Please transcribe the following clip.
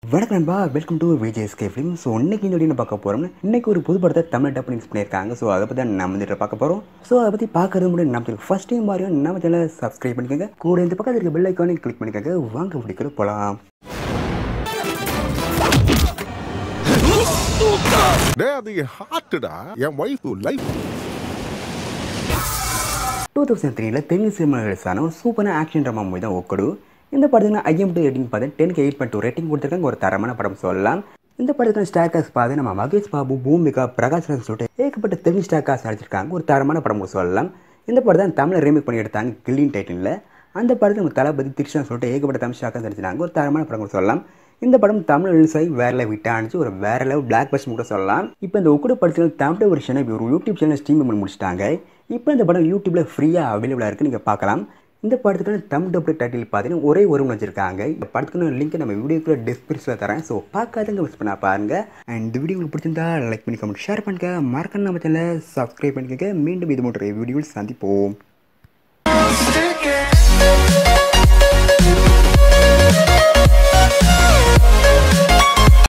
வணக்கம் நண்பா welcome to VJSK film so இன்னைக்கு இந்த வீடியோ பார்க்க போகிறோம் இன்னைக்கு ஒரு புது படத்தை தமிழ் டப் ரிலீஸ் பண்ணியிருக்காங்க ஸோ அதை பற்றி தான் நம்ம வந்துட்டு பார்க்க போகிறோம் ஸோ அதை பற்றி பார்க்கறது முடியும் நம்ம ஃபர்ஸ்ட் டைம் மாதிரியும் நம்ம சேனலை சப்ஸ்கிரைப் பண்ணிக்கோங்க கூட இந்த பக்கத்தில் இருக்க பெல் ஐக்கானே கிளிக் பண்ணிக்கோங்க வாங்க பிடிக்கிற போகலாம் டே அது ஹார்ட்டுடா என் ஒய்ஃப் லைஃப் டூ தௌசண்ட் த்ரீல தெலுங்கு சினிமா ரிலீஸான ஒரு சூப்பரான ஆக்ஷன் ட்ராமா மூவி தான் ஒக்கடு இந்த படத்துக்கு ஐஎம் டூ ரேட்டிங் பார்த்து டென்க்கு எயிட் பாயிண்ட் டூ ரேட்டிங் கொடுத்துருக்காங்க ஒரு தரமான படம் சொல்லலாம் இந்த படத்துக்கு ஸ்டார் காஸ்ட் பார்த்து நம்ம மகேஷ் பாபு பூமிகா பிரகாஷ் ராஜ் சொல்லிட்டு ஏகப்பட்ட தெலுங்கு ஸ்டார் காஸ்ட் நடிச்சிருக்காங்க ஒரு தரமான படம் கூட சொல்லலாம் இந்த படம் தான் தமிழை ரீமேக் பண்ணி எடுத்தாங்க கில்லின் டைட்டிலில் அந்த படத்தில் நம்ம தளபதி திருஷ்ணா சொல்லிட்டு ஏகப்பட்ட தமிழ் ஸ்டார் காஸ்ட் நடிச்சிருக்காங்க ஒரு தரமான படம் கூட சொல்லலாம் இந்த படம் தமிழ் ரிலீஸ் ஆகி வேற லெவல் விட்டு அனுப்பிச்சு ஒரு வேற லெவல் பிளாக் பஸ்ட் கூட சொல்லலாம் இப்போ இந்த ஒக்குடு படத்தில் தமிழ் வருஷனை ஒரு யூடியூப் சேனல் ஸ்ட்ரீம் பண்ணி முடிச்சிட்டாங்க இப்போ இந்த படம் யூடியூப்ல ஃப்ரீயாக அவைலபிளாக இருக்குது நீங்கள் பார்க்கலாம் இந்த படத்துக்கு தமிழ் டபுள் டைட்டில் பார்த்தீங்கன்னா ஒரே ஒரு வச்சிருக்காங்க இந்த படத்துக்கு லிங்க் நம்ம வீடியோக்குள்ள டிஸ்கிரிப்ஷனில் தரேன் ஸோ பார்க்காதவங்க மிஸ் பண்ண பாருங்க அண்ட் இந்த வீடியோ உங்களுக்கு பிடிச்சிருந்தா லைக் பண்ணி கமெண்ட் ஷேர் பண்ணுங்க மறக்காம நம்ம சேனலை சப்ஸ்கிரைப் பண்ணிக்கோங்க மீண்டும் இது போன்ற வீடியோவில் சந்திப்போம்